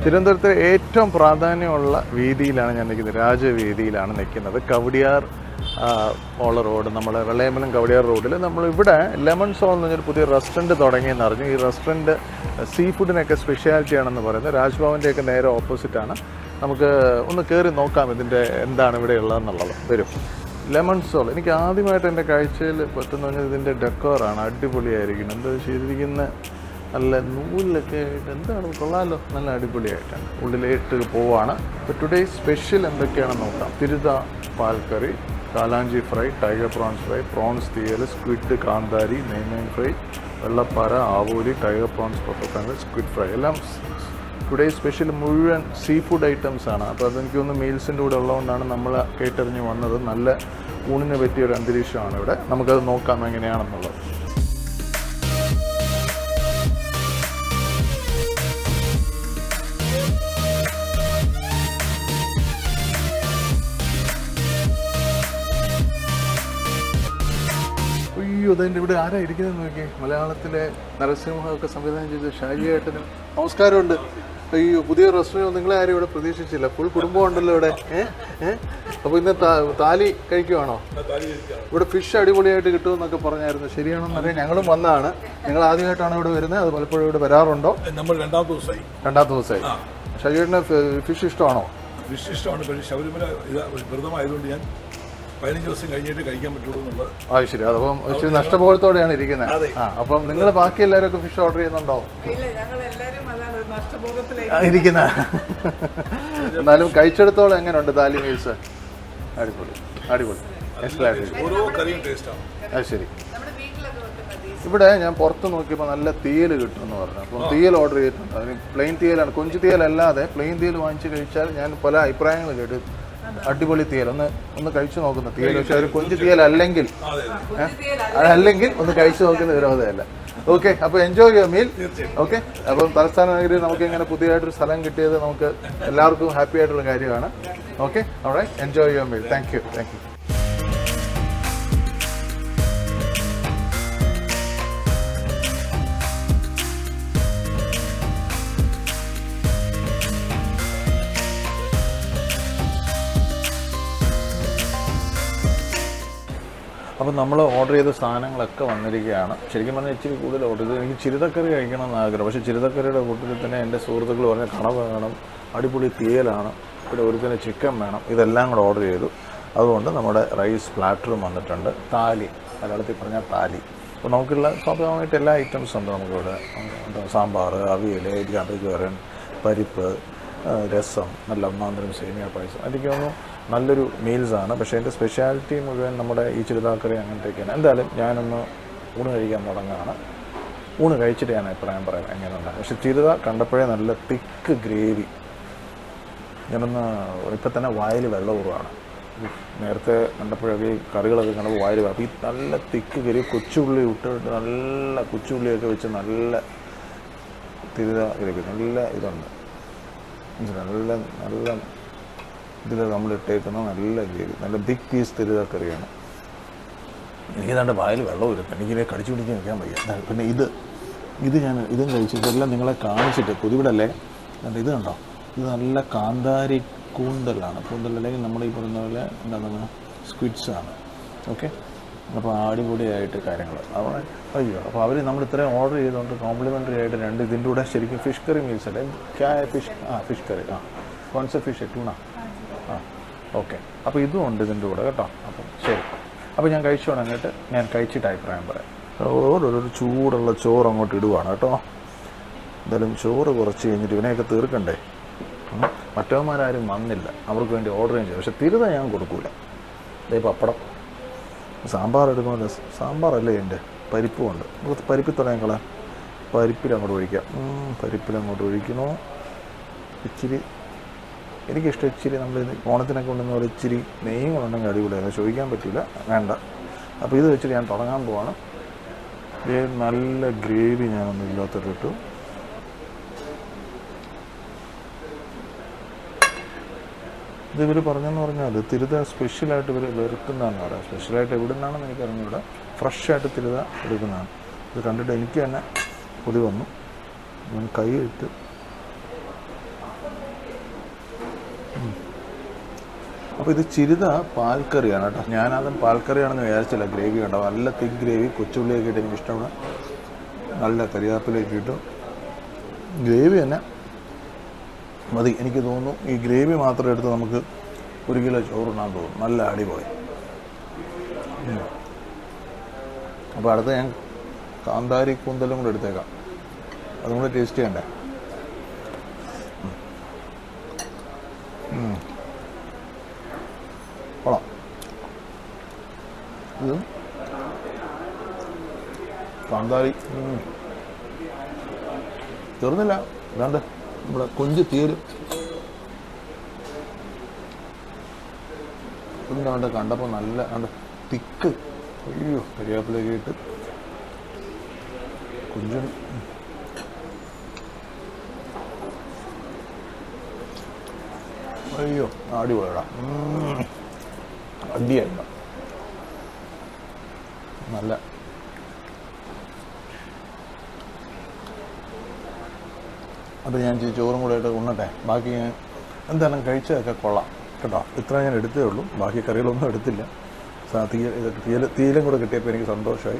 തിരുവനന്തപുരത്തെ ഏറ്റവും പ്രാധാന്യമുള്ള വീതിയിലാണ് ഞാൻ നിൽക്കുന്നത് രാജവേദിയിലാണ് നിൽക്കുന്നത് കവടിയാർ ആ, ഉള്ള റോഡ് നമ്മുടെ വെള്ളയമ്പലം കവടിയാർ റോഡിൽ നമ്മൾ ഇവിടെ ലെമൺ സോൾ എന്ന് പറഞ്ഞൊരു പുതിയ റെസ്റ്റോറൻറ്റ് തുടങ്ങിയെന്ന് അറിഞ്ഞു ഈ റെസ്റ്റോറൻറ്റ് സീ ഫുഡിനൊക്കെ സ്പെഷ്യാലിറ്റി ആണെന്ന് പറയുന്നത് രാജ്ഭവൻ്റെയൊക്കെ നേരെ ഓപ്പോസിറ്റാണ് നമുക്ക് ഒന്ന് കയറി നോക്കാം ഇതിൻ്റെ എന്താണ് ഇവിടെ ഉള്ളതെന്നുള്ളത് വരും ലെമൺ സോൾ എനിക്ക് ആദ്യമായിട്ട് എൻ്റെ കാഴ്ചയിൽ പറ്റുന്ന പറഞ്ഞാൽ ഇതിൻ്റെ ഡെക്കോറാണ് അടിപൊളിയായിരിക്കണം എന്താ ചെയ്തിരിക്കുന്ന നല്ല നൂലിലൊക്കെ ആയിട്ട് എന്താണ് കൊള്ളാമല്ലോ നല്ല അടിപൊളിയായിട്ടാണ് ഉള്ളിലേക്ക് പോവാണ് അപ്പോൾ ടുഡേ സ്പെഷ്യൽ എന്തൊക്കെയാണെന്ന് നോക്കാം തിരുത പാൽക്കറി കാലാഞ്ചി fry tiger prawns fry prawns തീയൽ സ്ക്വിഡ് കാന്താരി നെയ്മീൻ ഫ്രൈ വെള്ളപ്പാര ആവൂരി ടൈഗർ പ്രോൺസ് പൊട്ടത്താങ്ക് സ്ക്വിഡ് ഫ്രൈ എല്ലാം ടുഡേ സ്പെഷ്യൽ മുഴുവൻ സീ ഫുഡ് ഐറ്റംസ് ആണ് അപ്പോൾ അതെനിക്ക് തോന്നുന്നു മീൽസിൻ്റെ കൂടെ ഉള്ളതുകൊണ്ടാണ് നമ്മൾ കേട്ടറിഞ്ഞ് വന്നത് നല്ല ഊണിന് പറ്റിയ ഒരു അന്തരീക്ഷമാണ് ഇവിടെ നമുക്കത് നോക്കാം എങ്ങനെയാണെന്നുള്ളത് അയ്യോ അതിൻ്റെ ഇവിടെ ആരാ ഇരിക്കുന്നത് നോക്കി മലയാളത്തിലെ നരസിംഹമൊക്കെ സംവിധാനം ചെയ്ത ഷാജി ഏട്ടന് നമസ്കാരമുണ്ട് അയ്യോ പുതിയ റെസ്റ്റോറൻറ്റ് നിങ്ങളെ ആരും ഇവിടെ പ്രതീക്ഷിച്ചില്ല ഫുൾ കുടുംബം ഉണ്ടല്ലോ ഇവിടെ ഏഹ് ഏഹ് അപ്പോൾ ഇന്ന് താ- താലി കഴിക്കുവാണോ ഇവിടെ ഫിഷ് അടിപൊളിയായിട്ട് കിട്ടുമെന്നൊക്കെ പറഞ്ഞായിരുന്നു ശരിയാണെന്ന് അറിയാം ഞങ്ങളും വന്നതാണ് നിങ്ങൾ ആദ്യമായിട്ടാണ് ഇവിടെ വരുന്നത് അത് പലപ്പോഴും ഇവിടെ വരാറുണ്ടോ നമ്മൾ രണ്ടാമത്തെ ദിവസമായി രണ്ടാമത്തെ ദിവസമായി ഷാജിയേട്ടന് ഫിഷ് ഇഷ്ടമാണോ ഫിഷ് ഇഷ്ടമാണ് പക്ഷേ ശബരിമല ഇത് വ്രതമായതുകൊണ്ട് ഞാൻ പതിനഞ്ച് ദിവസം കഴിഞ്ഞിട്ട് കഴിക്കാൻ പറ്റുള്ളൂ എന്നുള്ളത് അത് ശരി അതപ്പം ഇച്ചിരി നഷ്ടബോധത്തോടെയാണ് ഇരിക്കുന്നത് അതെ. ആ അപ്പം നിങ്ങൾ ബാക്കി എല്ലാവരും ഫിഷ് ഓർഡർ ചെയ്യുന്നുണ്ടോ ഇല്ല ഞങ്ങൾ എല്ലാവരും അതാണ് ഒരു നഷ്ടബോധത്തിലേക്ക് ആ, ഇരിക്കുന്ന എന്നാലും കഴിച്ചെടുത്തോളം എങ്ങനെയുണ്ട് താലി മീൽസ് അടിപൊളി അടിപൊളി എക്സലായിട്ട് ഓരോ കറിയും ടേസ്റ്റാണ് അത് ശരി നമ്മുടെ വീട്ടിലൊക്കെ വെക്കുന്ന ദീസ് ഇവിടെ ഞാൻ പുറത്ത് നോക്കിയപ്പോൾ നല്ല തീയൽ കിട്ടുമെന്ന് പറഞ്ഞു അപ്പം തീയൽ ഓർഡർ ചെയ്തിട്ടുണ്ട് അതിന് പ്ലെയിൻ തീയലാണ് കൊഞ്ച് തീയലല്ലാതെ പ്ലെയിൻ തീയൽ വാങ്ങിച്ച് കഴിച്ചാൽ ഞാൻ പല അഭിപ്രായങ്ങൾ കേട്ടു അടിപൊളി തീയൽ ഒന്ന് ഒന്ന് കഴിച്ചു നോക്കുന്ന തീയൽ പക്ഷേ ഒരു കൊഞ്ച് തീയൽ അല്ലെങ്കിൽ അതെ ഏ? അതല്ലെങ്കിൽ ഒന്ന് കഴിച്ചു നോക്കുന്ന വിരോധമല്ല ഓക്കെ അപ്പോൾ എൻജോയ് യുവർ മീൽ ഓക്കെ അപ്പം തലസ്ഥാന നഗരിയിൽ നമുക്ക് ഇങ്ങനെ പുതിയതായിട്ടൊരു സ്ഥലം കിട്ടിയത് നമുക്ക് എല്ലാവർക്കും ഹാപ്പി ആയിട്ടുള്ള കാര്യമാണ് ഓക്കെ അവിടെ enjoy your meal thank you thank you അപ്പം നമ്മൾ ഓർഡർ ചെയ്ത സാധനങ്ങളൊക്കെ വന്നിരിക്കുകയാണ് ശരിക്കും പറഞ്ഞാൽ ഇച്ചിരി കൂടുതൽ ഓർഡർ ചെയ്ത് എനിക്ക് ചിരുതക്കറി കഴിക്കണം എന്ന് ആഗ്രഹം പക്ഷേ ചിരുതക്കറിയുടെ കൂട്ടത്തിൽ തന്നെ എൻ്റെ സുഹൃത്തുക്കൾ പറഞ്ഞ കണവ് വേണം അടിപൊളി തീയലാണ് പിന്നെ ഒരുത്തിന് ചിക്കൻ വേണം ഇതെല്ലാം കൂടെ ഓർഡർ ചെയ്തു അതുകൊണ്ട് നമ്മുടെ റൈസ് പ്ലാറ്ററും വന്നിട്ടുണ്ട് താലി മലയാളത്തിൽ പറഞ്ഞാൽ താലി അപ്പോൾ നമുക്കുള്ള സ്വാഭാവികമായിട്ട് എല്ലാ ഐറ്റംസും ഉണ്ട് നമുക്കിവിടെ ഉണ്ട്. സാമ്പാർ അവിയൽ കറികോരൻ പരിപ്പ് ആ, രസം നല്ല ഒന്നാന്തരം സേമിയ പായസം എനിക്ക് തോന്നുന്നു നല്ലൊരു മീൽസാണ് പക്ഷേ എൻ്റെ സ്പെഷ്യാലിറ്റി മുഴുവൻ നമ്മുടെ ഈ ചിരുതാക്കറി അങ്ങനത്തെയൊക്കെയാണ് എന്തായാലും ഞാനൊന്ന് ഊണ് കഴിക്കാൻ തുടങ്ങുകയാണ് ഊണ് കഴിച്ചിട്ട് ഞാൻ അഭിപ്രായം പറയാം എങ്ങനെയുണ്ട് പക്ഷേ ചിരുത കണ്ടപ്പോഴേ നല്ല തിക്ക് ഗ്രേവി ഞാനൊന്ന് ഇപ്പം തന്നെ വായിൽ വെള്ളം ഉറവാണ് നേരത്തെ കണ്ടപ്പോഴൊക്കെ ഈ കറികളൊക്കെ കണ്ടപ്പോൾ വായിൽ വെള്ളം അപ്പോൾ ഈ നല്ല തിക്ക് കറി കൊച്ചുള്ളി ഇട്ടിട്ട് നല്ല കൊച്ചുള്ളിയൊക്കെ വെച്ച് നല്ല തിരുത ഗ്രേവി നല്ല ഇതുണ്ട് മനസ്സിലായോ? നല്ല നല്ല ഇതിൽ നമ്മൾ ഇട്ടേക്കുന്ന നല്ല ഗ്രേവി നല്ല ബിഗ് പീസ് തിരുതക്കറിയാണ് എനിക്കതാണ്ട് വായിൽ വെള്ളം വരും എനിക്കിനെ കടിച്ചു പിടിച്ച് നിൽക്കാൻ വയ്യ ദാ പിന്നെ ഇത് ഇത് ഞാൻ ഇതും കഴിച്ചു ഇതെല്ലാം നിങ്ങളെ കാണിച്ചിട്ട് പുതിവിടല്ലേ എന്നിട്ട് ഇത് കണ്ടോ ഇത് നല്ല കാന്താരി കൂന്തലാണ് കൂന്തൽ അല്ലെങ്കിൽ നമ്മൾ ഈ പറയുന്ന പോലെ എന്താണ് സ്ക്വിഡ്സ് ആണ് ഓക്കെ അപ്പോൾ അടിപൊളിയായിട്ട് കാര്യങ്ങൾ അവിടെ അയ്യോ അപ്പോൾ അവർ നമ്മൾ ഇത്രയും ഓർഡർ ചെയ്തുകൊണ്ട് കോംപ്ലിമെൻ്ററി ആയിട്ട് രണ്ട് ഇതിൻ്റെ കൂടെ ശരിക്കും ഫിഷ് കറി മീൽസ് അല്ലേ ക്യാ ഫിഷ് ആ ഫിഷ് കറി ആ കോൺസെപ്റ്റ് ഫിഷ് ടൂണ ആ ഓക്കെ അപ്പോൾ ഇതും ഉണ്ട് ഇതിൻ്റെ കൂടെ കേട്ടോ അപ്പം ശരി അപ്പോൾ ഞാൻ കഴിച്ചു തുടങ്ങിയിട്ട് ഞാൻ കഴിച്ചിട്ട് അഭിപ്രായം പറയാം ഓരോരു ചൂടുള്ള ചോറ് അങ്ങോട്ട് ഇടുവാണ് കേട്ടോ എന്തായാലും ചോറ് കുറച്ച് കഴിഞ്ഞിട്ട് ഇവനെയൊക്കെ തീർക്കണ്ടേ ഉം. മറ്റവന്മാരാരും വന്നില്ല അവർക്ക് വേണ്ടി ഓർഡർ ചെയ്യും പക്ഷെ തിരുത ഞാൻ കൊടുക്കൂല ഇതേ പപ്പടം സാമ്പാർ എടുക്കുമല്ലോ സാമ്പാറല്ലേ എൻ്റെ പരിപ്പുമുണ്ട് നമുക്ക് പരിപ്പിൽ തുടങ്ങിക്കളാം പരിപ്പിൽ അങ്ങോട്ട് ഒഴിക്കാം ഉം, പരിപ്പിൽ അങ്ങോട്ട് ഒഴിക്കണോ ഇച്ചിരി എനിക്കിഷ്ടം ഇച്ചിരി നമ്മൾ ഇത് ഓണത്തിനൊക്കെ കൊണ്ടുവന്ന പോലെ ഇച്ചിരി നെയ്യും കൊണ്ടുണ്ടെങ്കിൽ അടിപൊളിയാണ് ചോദിക്കാൻ പറ്റില്ല വേണ്ട അപ്പോൾ ഇത് വെച്ചിട്ട് ഞാൻ തുടങ്ങാൻ പോവാണ് ദേ നല്ല ഗ്രേവി ഞാനൊന്നും ഇല്ലാത്തിട്ടിട്ടു ഇത് ഇവർ പറഞ്ഞെന്ന് പറഞ്ഞാൽ തിരുത സ്പെഷ്യലായിട്ട് ഇവർ വെറുക്കുന്നതെന്ന് പറയാം സ്പെഷ്യലായിട്ട് എവിടെ നിന്നാണെന്ന് എനിക്ക് അറിഞ്ഞൂടെ ഫ്രഷായിട്ട് തിരുത എടുക്കുന്നതാണ് ഇത് കണ്ടിട്ട് എനിക്ക് തന്നെ കൊതി വന്നു ഞാൻ കൈ ഇട്ട് അപ്പോൾ ഇത് ചിരിത പാൽക്കറിയാണ് കേട്ടോ ഞാനതും പാൽക്കറിയാണെന്ന് വിചാരിച്ചില്ല ഗ്രേവി ഉണ്ടോ നല്ല തിക്ക് ഗ്രേവി കൊച്ചുള്ളിയൊക്കെ ഇട്ട് എനിക്ക് ഇഷ്ടമാണ് നല്ല കരിയാപ്പിലേക്ക് ഇട്ടു ഗ്രേവി തന്നെ മതി എനിക്ക് തോന്നുന്നു ഈ ഗ്രേവി മാത്രം എടുത്ത് നമുക്ക് ഒരു കിലോ ചോറുണ്ണാൻ തോന്നും നല്ല അടിപൊളി ഉം. അപ്പോൾ അടുത്ത ഞാൻ കാന്താരി കൂന്തലും കൂടെ എടുത്തേക്കാം അതും കൂടെ ടേസ്റ്റ് ചെയ്യണ്ടേ ഉം. ഉം. കൊള്ളാം ഇത് കാന്താരി ഉം. തീർന്നില്ല ഇതാണ്ട് നമ്മുടെ കൊഞ്ച് തീരും ഇതാണ്ട് കണ്ടപ്പോൾ നല്ല കണ്ട് തിക്ക് അയ്യോ കരിയാപ്പിലേക്ക് ഇട്ട് കൊഞ്ചും ഉം. അയ്യോ അടിപൊളിയടാ ഉം. അടിയല്ല നല്ല അപ്പോൾ ഞാൻ ഇച്ചിരി ചോറും കൂടെ ആയിട്ട് ഉണ്ണട്ടെ ബാക്കി ഞാൻ എന്തായാലും കഴിച്ചതൊക്കെ കൊള്ളാം കേട്ടോ ഇത്ര ഞാൻ എടുത്തേ ഉള്ളൂ ബാക്കി കറികളൊന്നും എടുത്തില്ല സാ- തീയ ഇതൊക്കെ തീയൽ തീയിലും കൂടെ കിട്ടിയപ്പോൾ എനിക്ക് സന്തോഷമായി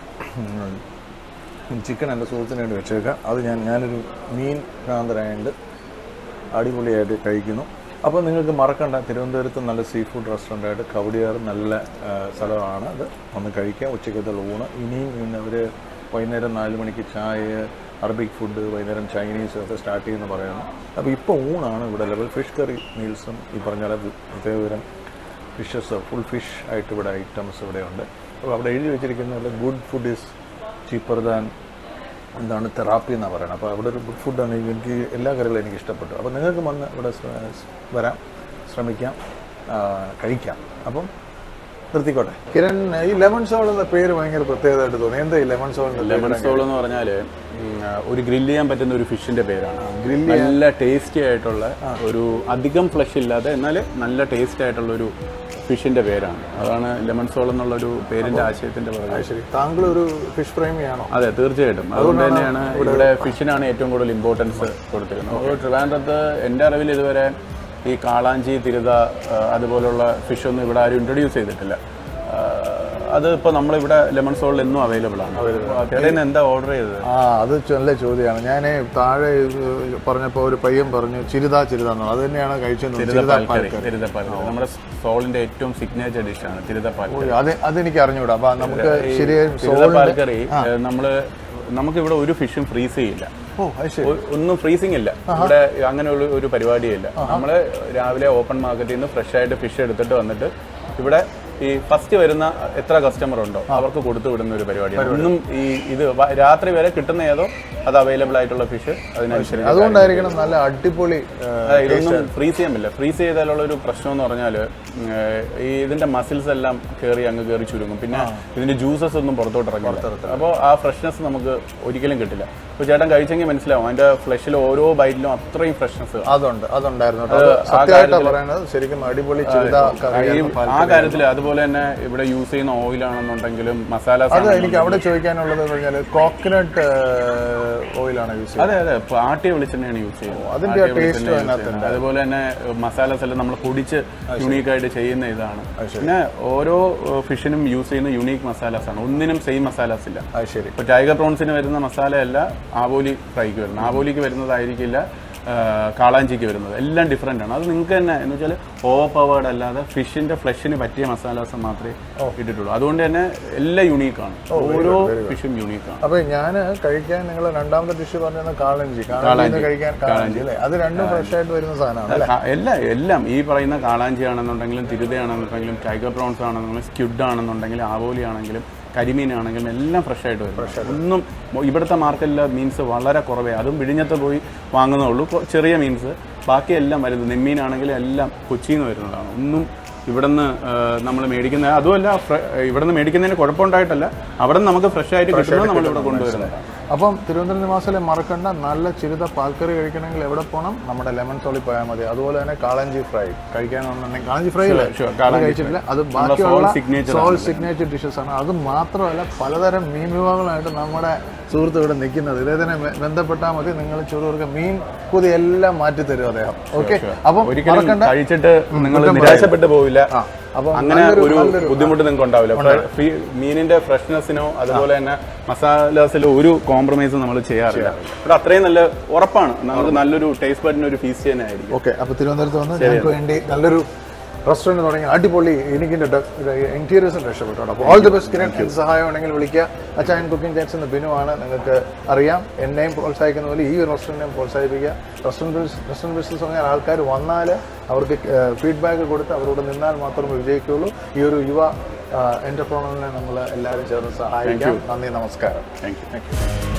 ചിക്കൻ എൻ്റെ സുഹൃത്തിന് വേണ്ടി വെച്ചേക്കാം അത് ഞാൻ ഞാനൊരു മീൻ ഭ്രാന്തരായതുകൊണ്ട് അടിപൊളിയായിട്ട് കഴിക്കുന്നു അപ്പോൾ നിങ്ങൾക്ക് മറക്കണ്ട തിരുവനന്തപുരത്ത് നല്ല സീ ഫുഡ് റെസ്റ്റോറൻ്റായിട്ട് കവടിയാർ നല്ല ആ, സ്ഥലമാണ് അത് ഒന്ന് കഴിക്കാം ഉച്ചക്കത്തെ ഊണ് ഇനിയും പിന്നെ അവർ വൈകുന്നേരം നാല് മണിക്ക് ചായ അറബിക് ഫുഡ് വൈകുന്നേരം ചൈനീസ് ഒക്കെ സ്റ്റാർട്ട് ചെയ്യുമെന്ന് പറയുന്നു അപ്പോൾ ഇപ്പോൾ ഊണാണ് ഇവിടെ ലെവൽ ഫിഷ് കറി മീൽസും ഈ പറഞ്ഞ പോലെ പ്രത്യേകതരം ഫിഷസ് ഫുൾ ഫിഷ് ആയിട്ട് ഇവിടെ ഐറ്റംസ് ഇവിടെ ഉണ്ട് അപ്പോൾ അവിടെ എഴുതി വെച്ചിരിക്കുന്നത് good food is cheaper than എന്താണ് തെറാപ്പി എന്നാണ് പറയുന്നത് അപ്പോൾ അവിടെ ഒരു ഗുഡ് ഫുഡാണ് എനിക്ക് എല്ലാ കറികളും എനിക്ക് ഇഷ്ടപ്പെട്ടു അപ്പോൾ നിങ്ങൾക്ക് വന്ന് ഇവിടെ ശ്ര- വരാം ശ്രമിക്കാം ആ, കഴിക്കാം അപ്പം നിർത്തിക്കോട്ടെ കിരൺ ഈ ലെമൺ സോൾ എന്ന പേര് ഭയങ്കര പ്രത്യേകതയായിട്ട് തോന്നി എന്താ ഈ ലെമൺ സോൾ ലെമൺ സോൾ എന്ന് പറഞ്ഞാൽ ഒരു ഗ്രില്ല് ചെയ്യാൻ പറ്റുന്ന ഒരു ഫിഷിന്റെ പേരാണ് നല്ല ടേസ്റ്റി ആയിട്ടുള്ള ഒരു അധികം ഫ്ലഷ് ഇല്ലാതെ എന്നാൽ നല്ല ടേസ്റ്റ് ആയിട്ടുള്ള ഒരു ഫിഷിന്റെ പേരാണ് അതാണ് ലെമൺ സോൾ എന്നുള്ള ഒരു പേരിന്റെ ആശയത്തിന്റെ പുറകെ ശരി താങ്കൾ ഒരു ഫിഷ് പ്രേമിയാണോ അതെ തീർച്ചയായിട്ടും അതുകൊണ്ട് തന്നെയാണ് ഇവിടെ ഫിഷിനാണ് ഏറ്റവും കൂടുതൽ ഇമ്പോർട്ടൻസ് കൊടുത്തിരുന്നത് അപ്പോൾ ട്രിവാൻഡ്രത്ത് എൻ്റെ അറിവിൽ ഇതുവരെ ഈ കാളാഞ്ചി തിരുത ആ, അതുപോലുള്ള ഫിഷൊന്നും ഇവിടെ ആരും ഇൻട്രൊഡ്യൂസ് ചെയ്തിട്ടില്ല ആ, അത് ഇപ്പോൾ നമ്മളിവിടെ ലെമൺ സോളിൽ എന്നും അവൈലബിൾ ആണ് ചേട്ടൻ എന്താ ഓർഡർ ചെയ്തത് ആ അത് ചോ- നല്ല ചോദ്യമാണ് ഞാൻ താഴെ ഇത് പറഞ്ഞപ്പോൾ ഒരു പയ്യൻ പറഞ്ഞു ചിരിത ചിരിത എന്നുള്ളത് അത് തന്നെയാണ് കഴിച്ചത് തിരുത പാൽക്കറി തിരുത പാൽക്കറി നമ്മുടെ സോളിന്റെ ഏറ്റവും സിഗ്നേച്ചർ ഡിഷാണ് തിരുത പാൽക്കറി അത് അതെനിക്ക് അറിഞ്ഞൂടാ അപ്പൊ നമുക്ക് ശരിയായും തിരുത സോളിന്റെ പാൽക്കറി ഏഹ്, നമ്മള് നമുക്കിവിടെ ഒരു ഫിഷും ഫ്രീസ് ചെയ്യില്ല ഓ അത് ശരി ഒ- ഒന്നും ഫ്രീസിംഗ് ഇല്ല ഇവിടെ അങ്ങനെയുള്ള ഒരു പരിപാടിയില്ല നമ്മള് രാവിലെ ഓപ്പൺ മാർക്കറ്റിൽ നിന്ന് ഫ്രഷ് ആയിട്ട് ഫിഷ് എടുത്തിട്ട് വന്നിട്ട് ഇവിടെ ഈ ഫസ്റ്റ് വരുന്ന എത്ര കസ്റ്റമർ ഉണ്ടോ അവർക്ക് കൊടുത്തു വിടുന്ന ഒരു പരിപാടിയാണ് ഒന്നും ഈ ഇത് വ- രാത്രി വരെ കിട്ടുന്ന ഏതോ അത് അവൈലബിൾ ആയിട്ടുള്ള ഫിഷ് അതിനനുസരിച്ച് അതുകൊണ്ടായിരിക്കണം നല്ല അടിപൊളി ആ, അതെ, ഇതൊന്നും ഫ്രീസ് ചെയ്യാൻ പറ്റില്ല ഫ്രീസ് ചെയ്താലുള്ള ഒരു പ്രശ്നം എന്ന് പറഞ്ഞാൽ ഈ ഇതിന്റെ മസിൽസ് എല്ലാം കയറി അങ്ങ് കയറി ചുരുങ്ങും പിന്നെ ഇതിന്റെ ജ്യൂസസ് ഒന്നും പുറത്തോട്ട് ഇറങ്ങില്ല അപ്പോൾ ആ ഫ്രഷ്നെസ് നമുക്ക് ഒരിക്കലും കിട്ടില്ല അപ്പോൾ ചേട്ടൻ കഴിച്ചെങ്കിൽ മനസ്സിലാവും അതിന്റെ ഫ്ലഷിൽ ഓരോ ബൈറ്റിലും അത്രയും ഫ്രഷ്നെസ് അതുണ്ട് അതുണ്ടായിരുന്നു കേട്ടോ. അത് സത്യമായിട്ടാണ് പറയുന്നത് ശരിക്കും അടിപൊളി ചിരിത കറിയാണ് ആ കാര്യത്തിൽ അതുപോലെ തന്നെ ഇവിടെ യൂസ് ചെയ്യുന്ന ഓയിലാണെന്നുണ്ടെങ്കിലും മസാലാസ് അത് എനിക്ക് അവിടെ ചോദിക്കാനുള്ളത് എന്ന് പറഞ്ഞാൽ കോക്കനട്ട് ഓയിലാണ് യൂസ് ചെയ്യുന്നത് അതെ അതെ ഇപ്പൊ ആട്ടിയ വെളിച്ചെണ്ണയാണ് യൂസ് ചെയ്യുന്നത് അതിന്റെ ആട്ടിയ taste വെളിച്ചെണ്ണ use അതിനകത്ത് ചെയ്യുന്നത്. അതുപോലെ തന്നെ മസാലാസ് എല്ലാം നമ്മൾ പൊടിച്ച് യുണീക്ക് ആയിട്ട് ചെയ്യുന്ന ഇതാണ് പിന്നെ ഓരോ ഫിഷിനും യൂസ് ചെയ്യുന്ന യുണീക്ക് മസാലാസ് ആണ് ഒന്നിനും സെയിം മസാലാസ് ഇല്ല അത് ശരി ഇപ്പൊ ടൈഗർ പ്രോൺസിന് വരുന്ന മസാലയല്ല ആവോലി ഫ്രൈക്ക് വരുന്നത് ആവോലിക്ക് വരുന്നതായിരിക്കില്ല ആ, കാളാഞ്ചിക്ക് വരുന്നത് എല്ലാം ഡിഫറെൻ്റ് ആണ് അത് നിങ്ങൾക്ക് തന്നെ എന്ന് വെച്ചാൽ ഓവർ പവേർഡ് അല്ലാതെ ഫിഷിന്റെ ഫ്ലഷിന് പറ്റിയ മസാലാസ് മാത്രമേ ഇട്ടിട്ടുള്ളൂ അതുകൊണ്ട് തന്നെ എല്ലാം യുണീക്കാണ് ഓരോ ഫിഷും യുണീക്കാണ് അപ്പൊ ഞാൻ കഴിക്കാൻ നിങ്ങൾ രണ്ടാമത്തെ ഡിഷ് പറഞ്ഞത് കാളഞ്ചി കാളഞ്ചി കഴിക്കാൻ കാളഞ്ചി അല്ലേ അത് രണ്ടും ഫ്രഷ് ആയിട്ട് വരുന്ന സാധനമാണ് അല്ലേ ക- എല്ലാം എല്ലാം ഈ പറയുന്ന കാളാഞ്ചി ആണെന്നുണ്ടെങ്കിലും തിരുതയാണെന്നുണ്ടെങ്കിലും ടൈഗർ പ്രോൺസ് ആണെന്നുണ്ടെങ്കിലും സ്ക്യുഡ് ആണെന്നുണ്ടെങ്കിലും ആവോലി ആണെങ്കിലും കരിമീൻ ആണെങ്കിലും എല്ലാം ഫ്രഷ് ആയിട്ട് വരും ഒന്നും മൊ- ഇവിടുത്തെ മാർക്കറ്റിൽ മീൻസ് വളരെ കുറവേ അതും വിഴിഞ്ഞത്ത് പോയി വാങ്ങുന്നുള്ളൂ കൊ- ചെറിയ മീൻസ് ബാക്കിയെല്ലാം വരുന്നത് നെമ്മീനാണെങ്കിലും എല്ലാം കൊച്ചിയിൽ നിന്ന് വരുന്നതാണ് ഒന്നും ഇവിടുന്ന് നമ്മൾ മേടിക്കുന്ന അതുമല്ല ഫ്ര- ഇവിടുന്ന് മേടിക്കുന്നതിന് കുഴപ്പമുണ്ടായിട്ടല്ല അവിടെ നിന്ന് നമുക്ക് ഫ്രഷ് ആയിട്ട് കിട്ടുന്നത് നമ്മൾ ഇവിടെ കൊണ്ടുവരുന്നത് അപ്പം തിരുവനന്തപുരം നിവാസിലെ മറക്കണ്ട നല്ല ചിരുത പാൽക്കറി കഴിക്കണമെങ്കിൽ എവിടെ പോകണം നമ്മുടെ ലെമൺ സോളി പോയാൽ മതി അതുപോലെ തന്നെ കാളഞ്ചി ഫ്രൈ കഴിക്കാനുണ്ടെങ്കിൽ കാളഞ്ചി ഫ്രൈ അല്ലേ sure. അത് കാളാഞ്ചി കഴിച്ചിട്ടില്ല അത് നമ്മുടെ ബാക്കിയുള്ള sole signature sole signature dishes ആണ് അത് മാത്രമല്ല പലതരം മീൻ വിഭവങ്ങളായിട്ട് നമ്മുടെ സുഹൃത്ത് ഇവിടെ നിൽക്കുന്നത് ഇദ്ദേഹത്തിനെ ബ- ബന്ധപ്പെട്ടാൽ മതി നിങ്ങൾ ചുരുവർക്ക് മീൻ കുതി എല്ലാം മാറ്റി തരും അദ്ദേഹം ഓക്കെ അപ്പം ഒരിക്കലും മറക്കണ്ട കഴിച്ചിട്ട് നിങ്ങൾ കുറ്റം നിരാശപ്പെട്ടു പോവില്ല ആ, അപ്പം അങ്ങനെ നല്ലൊരു- ഒരു നല്ലൊരു- ബുദ്ധിമുട്ട് നിങ്ങൾക്ക് ഉണ്ടാവില്ല ഫ്ര- ഫീ- മീനിന്റെ ഫ്രഷ്നെസ്സിനോ അതുപോലെ തന്നെ മസാലാസിലോ ഒരു കോംപ്രമൈസും നമ്മൾ ചെയ്യാറില്ല ഇവിടെ അത്രയും നല്ല ഉറപ്പാണ് നമുക്ക് നല്ലൊരു ടേസ്റ്റ് ബഡിന് ഒരു ഫീസ്റ്റ് തന്നെ ആയിരിക്കും ഓക്കെ അപ്പോൾ തിരുവനന്തപുരത്ത് വന്ന് ഞങ്ങൾക്ക് വേണ്ടി നല്ലൊരു റെസ്റ്റോറൻറ്റ് തുടങ്ങി അടിപൊളി എനിക്ക് ഇന്റീരിയേഴ്സും രക്ഷപ്പെട്ടു അപ്പോൾ ഓൾ ദി ബെസ്റ്റ് കിരൺ എന്ത് സഹായം ഉണ്ടെങ്കിൽ വിളിക്കുക അച്ചായൻ കുക്കിംഗ് ചാൻസ് എന്ന ബിനുവാണ് നിങ്ങൾക്ക് അറിയാം എന്നെയും പ്രോത്സാഹിക്കുന്ന പോലെ ഈ റെസ്റ്റോറൻറ്റിനെയും പ്രോത്സാഹിപ്പിക്കുക റെസ്റ്റോറൻറ്റ് റെസ്റ്റോറൻറ്റ് ബിസിനസ് പറഞ്ഞാൽ ആൾക്കാർ വന്നാൽ അവർക്ക് ഫീഡ്ബാക്ക് കൊടുത്ത് അവരോട് നിന്നാൽ മാത്രമേ വിജയിക്കുകയുള്ളൂ ഈ ഒരു യുവ എൻ്റർപ്രണറിനെ നമ്മൾ എല്ലാവരും ചേർന്ന് സഹായിക്കാം നന്ദി നമസ്കാരം താങ്ക് യു താങ്ക് യു